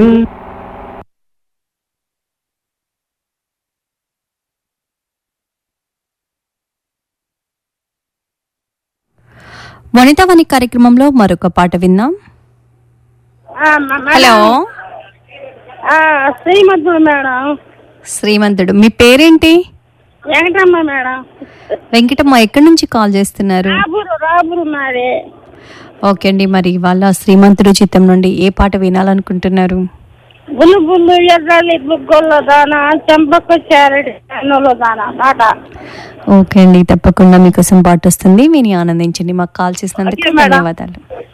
వనితావాణి కార్యక్రమంలో మరొక పాట విందాం ఆ, మ- మేడం. హలో ఆ, శ్రీమంతుడు మేడం శ్రీమంతుడు మీ పేరేంటి వెంకటమ్మ మేడం వెంకటమ్మ ఎక్కడి నుంచి కాల్ చేస్తున్నారు రాబురు రాబురు మాది ఓకే అండి మరి ఇవాళ శ్రీమంతుడు చిత్తం నుండి ఏ పాట వినాలనుకుంటున్నారు బుల్లు బుల్లు ఎర్రలి బుగ్గొల్ల దాన చెంపకు చారడి కన్నుల దాన పాట ఓకే అండి తప్పకుండా మీకోసం పాట వస్తుంది విని ఆనందించండి మాకు కాల్ చేసినందుకు ఓకే మేడం. ధన్యవాదాలు